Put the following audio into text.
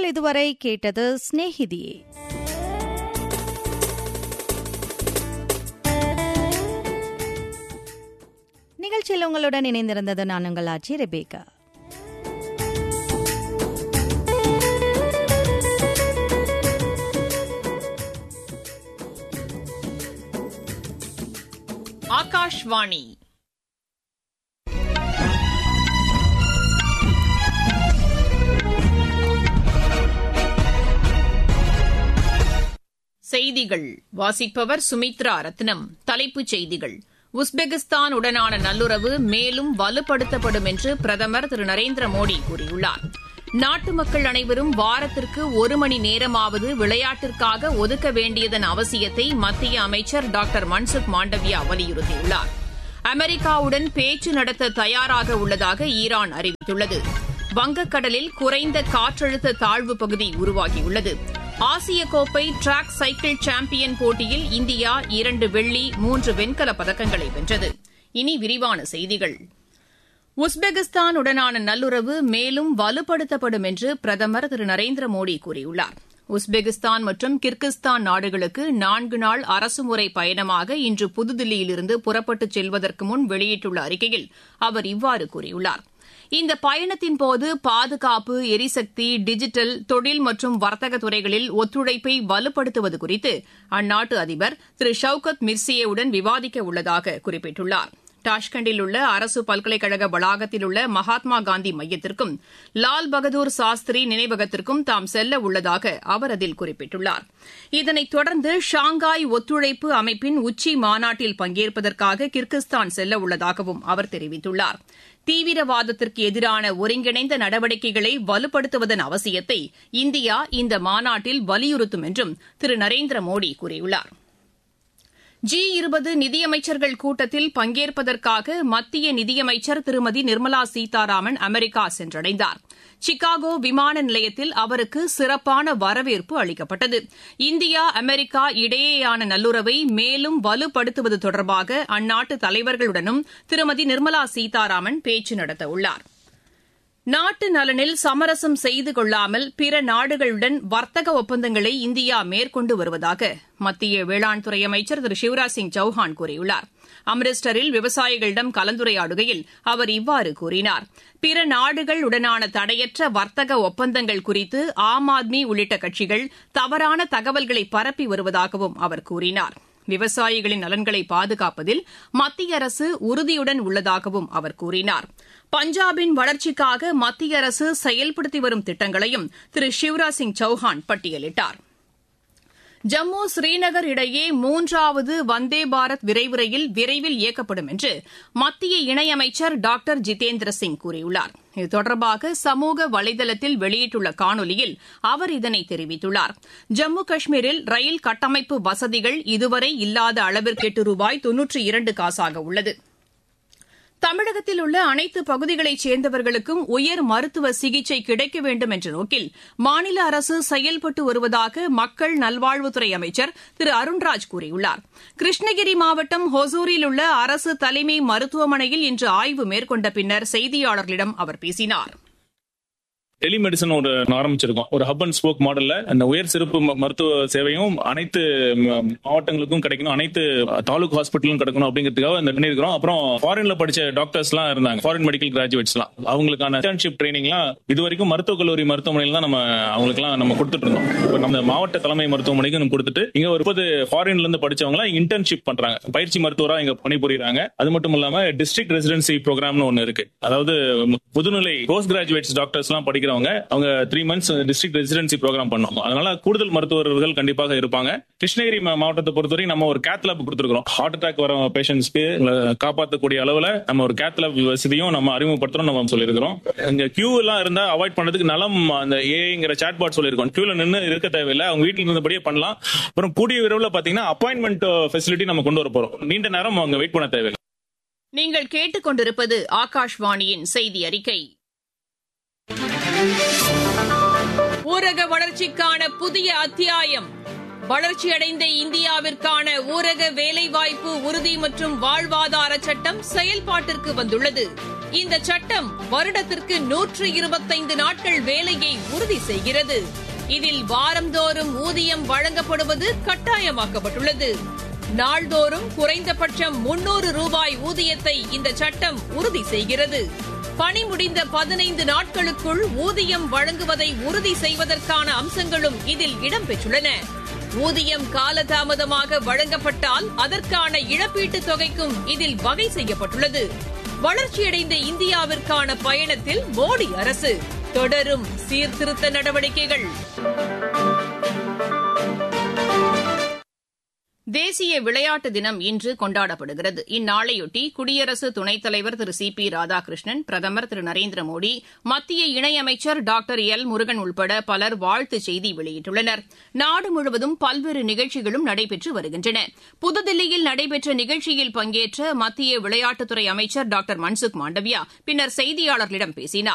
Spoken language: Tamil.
நேர்கள் இதுவரை கேட்டது சிநேகிதியே நிகழ்ச்சியில் உங்களுடன் இணைந்திருந்தது நான் உங்கள் ஆட்சி ரெபேக்கா ஆகாஷ்வாணி செய்திகள் வாசிப்பவர் சுமித்ரா ரத்னம் தலைப்புச் செய்திகள் உஸ்பெகிஸ்தான் உடனான நல்லுறவு மேலும் வலுப்படுத்தப்படும் என்று பிரதமர் திரு நரேந்திர மோடி கூறியுள்ளார் நாட்டு மக்கள் அனைவரும் வாரத்திற்கு ஒரு மணி நேரமாவது விளையாட்டிற்காக ஒதுக்க வேண்டியதன் அவசியத்தை மத்திய அமைச்சர் டாக்டர் மன்சுக் மாண்டவியா வலியுறுத்தியுள்ளார் அமெரிக்காவுடன் பேச்சு நடத்த தயாராக உள்ளதாக ஈரான் அறிவித்துள்ளது வங்கக்கடலில் குறைந்த காற்றழுத்த தாழ்வு பகுதி உருவாகியுள்ளது ஆசிய கோப்பை டிராக் சைக்கிள் சாம்பியன் போட்டியில் இந்தியா இரண்டு வெள்ளி மூன்று வெண்கலப் பதக்கங்களை வென்றது இனி விரிவான செய்திகள் உஸ்பெகிஸ்தான் உடனான நல்லுறவு மேலும் வலுப்படுத்தப்படும் என்று பிரதமர் திரு நரேந்திர மோடி கூறியுள்ளார் உஸ்பெகிஸ்தான் மற்றும் கிர்கிஸ்தான் நாடுகளுக்கு நான்கு நாள் அரசுமுறை பயணமாக இன்று புதுதில்லியிலிருந்து புறப்பட்டுச் செல்வதற்கு முன் வெளியிட்டுள்ள அறிக்கையில் அவர் இவ்வாறு கூறியுள்ளார் இந்த பயணத்தின்போது பாதுகாப்பு எரிசக்தி டிஜிட்டல் தொழில் மற்றும் வர்த்தக துறைகளில் ஒத்துழைப்பை வலுப்படுத்துவது குறித்து அந்நாட்டு அதிபர் திரு ஷவுகத் மிர்சியேவுடன் விவாதிக்க உள்ளதாக குறிப்பிட்டுள்ளார் டாஷ்கண்டில் உள்ள அரசு பல்கலைக்கழக வளாகத்தில் உள்ள மகாத்மா காந்தி மையத்திற்கும் லால் பகதூர் சாஸ்திரி நினைவகத்திற்கும் தாம் செல்ல உள்ளதாக அவர் அதில் குறிப்பிட்டுள்ளார் இதனைத் தொடர்ந்து ஷாங்காய் ஒத்துழைப்பு அமைப்பின் உச்சி மாநாட்டில் பங்கேற்பதற்காக கிர்கிஸ்தான் செல்ல உள்ளதாகவும் அவர் தெரிவித்துள்ளார் தீவிரவாதத்திற்கு எதிரான ஒருங்கிணைந்த நடவடிக்கைகளை வலுப்படுத்துவதன் அவசியத்தை இந்தியா இந்த மாநாட்டில் வலியுறுத்தும் என்றும் திரு நரேந்திர மோடி கூறியுள்ளார் ஜி இருபது நிதியமைச்சர்கள் கூட்டத்தில் பங்கேற்பதற்காக மத்திய நிதியமைச்சர் திருமதி நிர்மலா சீதாராமன் அமெரிக்கா சென்றடைந்தார் சிகாகோ விமான நிலையத்தில் அவருக்கு சிறப்பான வரவேற்பு அளிக்கப்பட்டது இந்தியா அமெரிக்கா இடையேயான நல்லுறவை மேலும் வலுப்படுத்துவது தொடர்பாக அந்நாட்டு தலைவர்களுடனும் திருமதி நிர்மலா சீதாராமன் பேச்சு நடத்தவுள்ளாா் நாட்டு நலனில் சமரசம் செய்து கொள்ளாமல் பிற நாடுகளுடன் வர்த்தக ஒப்பந்தங்களை இந்தியா மேற்கொண்டு வருவதாக மத்திய வேளாண் துறை அமைச்சர் திரு சிவராஜ் சிங் சௌஹான் கூறியுள்ளார் அம்ரிஸ்டரில் விவசாயிகளிடம் கலந்துரையாடுகையில் அவர் இவ்வாறு கூறினார் பிற நாடுகள் உடனான தடையற்ற வர்த்தக ஒப்பந்தங்கள் குறித்து ஆம் ஆத்மி உள்ளிட்ட கட்சிகள் தவறான தகவல்களை பரப்பி வருவதாகவும் அவர் கூறினார் விவசாயிகளின் நலன்களை பாதுகாப்பதில் மத்திய அரசு உறுதியுடன் உள்ளதாகவும் அவர் கூறினார் பஞ்சாபின் வளர்ச்சிக்காக மத்திய அரசு செயல்படுத்தி வரும் திட்டங்களையும் திரு சிவராஜ் சிங் சௌஹான் பட்டியலிட்டார் ஜம்மு ஸ்ரீநகர் இடையே மூன்றாவது வந்தே பாரத் விரைவு ரயில் விரைவில் இயக்கப்படும் என்று மத்திய இணையமைச்சர் டாக்டர் ஜிதேந்திர சிங் கூறியுள்ளார் இது தொடர்பாக சமூக வலைதளத்தில் வெளியிட்டுள்ள காணொலியில் அவர் இதனை தெரிவித்துள்ளார் ஜம்மு காஷ்மீரில் ரயில் கட்டமைப்பு வசதிகள் இதுவரை இல்லாத அளவிற்கு எட்டு ரூபாய் தொன்னூற்றி இரண்டு காசாக உள்ளது தமிழகத்தில் உள்ள அனைத்து பகுதிகளைச் சேர்ந்தவர்களுக்கும் உயர் மருத்துவ சிகிச்சை கிடைக்க வேண்டும் என்ற நோக்கில் மாநில அரசு செயல்பட்டு வருவதாக மக்கள் நல்வாழ்வுத்துறை அமைச்சர் திரு அருண்ராஜ் கூறியுள்ளார் கிருஷ்ணகிரி மாவட்டம் ஹொசூரில் உள்ள அரசு தலைமை மருத்துவமனையில் இன்று ஆய்வு மேற்கொண்ட பின்னர் செய்தியாளர்களிடம் அவர் பேசினார் டெலிமெடிசன் ஒரு ஆரம்பிச்சிருக்கோம் ஒரு ஹப் அண்ட் ஸ்போக் மாடல்ல அந்த உயர் சிறப்பு மருத்துவ சேவையும் அனைத்து மாவட்டங்களுக்கும் கிடைக்கணும் அனைத்து தாலுக் ஹாஸ்பிட்டலும் கிடைக்கணும் அப்படிங்கிறதுக்காக இந்த பண்ணிருக்கிறோம் அப்புறம் ஃபாரின்ல படிச்ச டாக்டர்ஸ் எல்லாம் இருந்தாங்க ஃபாரின் மெடிக்கல் கிராஜுவேட்ஸ் எல்லாம் அவங்களுக்கான இன்டர்ன்ஷிப் ட்ரைனிங்லாம் இது வரைக்கும் மருத்துவக் கல்லூரி மருத்துவமனையில் தான் நம்ம அவங்களுக்கு எல்லாம் நம்ம கொடுத்துட்டு இருந்தோம் இப்போ நம்ம மாவட்ட தலைமை மருத்துவமனைக்கு நம்ம கொடுத்துட்டு இங்க ஒரு முப்பது ஃபாரின்ல இருந்து படிச்சவங்க எல்லாம் இன்டர்ன்ஷிப் பண்றாங்க பயிற்சி மருத்துவரா இங்க பணிபுரியுறாங்க அது மட்டும் இல்லாம டிஸ்ட்ரிக்ட் ரெசிடென்சி ப்ரோக்ராம்னு ஒன்னு இருக்கு அதாவது புதுநிலை போஸ்ட் கிராஜுவேட்ஸ் டாக்டர்ஸ் எல்லாம் படிக்கிறவங்க அவங்க three months district residency programme பண்ணோம் அதனால கூடுதல் மருத்துவர்கள் கண்டிப்பாக இருப்பாங்க கிருஷ்ணகிரி மாவட்டத்தை பொறுத்தவரை நம்ம ஒரு கேத் லேப் கொடுத்துருக்கோம் ஹார்ட் அட்டாக் வர பேஷண்ட்ஸ்க்கு காப்பாற்றக்கூடிய அளவுல நம்ம ஒரு கேத் லேப் வசதியும் நம்ம அறிமுகப்படுத்துறோம் நம்ம சொல்லியிருக்கிறோம் இங்க கியூ எல்லாம் இருந்தா அவாய்ட் பண்றதுக்கு நலம் அந்த ஏங்கிற சாட் பாட் சொல்லியிருக்கோம் கியூல நின்று இருக்க தேவையில்லை அவங்க வீட்டில் இருந்தபடியே பண்ணலாம் அப்புறம் கூடிய விரைவில் பாத்தீங்கன்னா அப்பாயின்மெண்ட் ஃபெசிலிட்டி நம்ம கொண்டு வர போறோம் நீண்ட நேரம் அவங்க வெயிட் பண்ண தேவையில்லை நீங்கள் கேட்டுக்கொண்டிருப்பது ஆகாஷ்வாணியின் செய்தி அறிக்கை ஊரக வளர்ச்சிக்கான புதிய அத்தியாயம் வளர்ச்சியடைந்த இந்தியாவிற்கான ஊரக வேலைவாய்ப்பு உறுதி மற்றும் வாழ்வாதார சட்டம் செயல்பாட்டிற்கு வந்துள்ளது இந்த சட்டம் வருடத்திற்கு நூற்று இருபத்தைந்து நாட்கள் வேலையை உறுதி செய்கிறது இதில் வாரந்தோறும் ஊதியம் வழங்கப்படுவது கட்டாயமாக்கப்பட்டுள்ளது நாள்தோறும் குறைந்தபட்சம் முன்னூறு ரூபாய் ஊதியத்தை இந்த சட்டம் உறுதி செய்கிறது பணி முடிந்த பதினைந்து நாட்களுக்குள் ஊதியம் வழங்குவதை உறுதி செய்வதற்கான அம்சங்களும் இதில் இடம்பெற்றுள்ளன ஊதியம் காலதாமதமாக வழங்கப்பட்டால் அதற்கான இழப்பீட்டுத் தொகைக்கும் இதில் வகை செய்யப்பட்டுள்ளது வளர்ச்சியடைந்த இந்தியாவிற்கான பயணத்தில் மோடி அரசு தொடரும் சீர்திருத்த நடவடிக்கைகள் தேசிய விளையாட்டு தினம் இன்று கொண்டாடப்படுகிறது இந்நாளையொட்டி குடியரசு துணைத் தலைவர் திரு சி பி ராதாகிருஷ்ணன் பிரதமர் திரு நரேந்திர மோடி மத்திய இணையமைச்சர் டாக்டர் எல் முருகன் உள்பட பலர் வாழ்த்துச் செய்தி வெளியிட்டுள்ளனர் நாடு முழுவதும் பல்வேறு நிகழ்ச்சிகளும் நடைபெற்று வருகின்றன புதுதில்லியில் நடைபெற்ற நிகழ்ச்சியில் பங்கேற்ற மத்திய விளையாட்டுத்துறை அமைச்சர் டாக்டர் மன்சுக் மாண்டவியா பின்னர் செய்தியாளர்களிடம் பேசினார்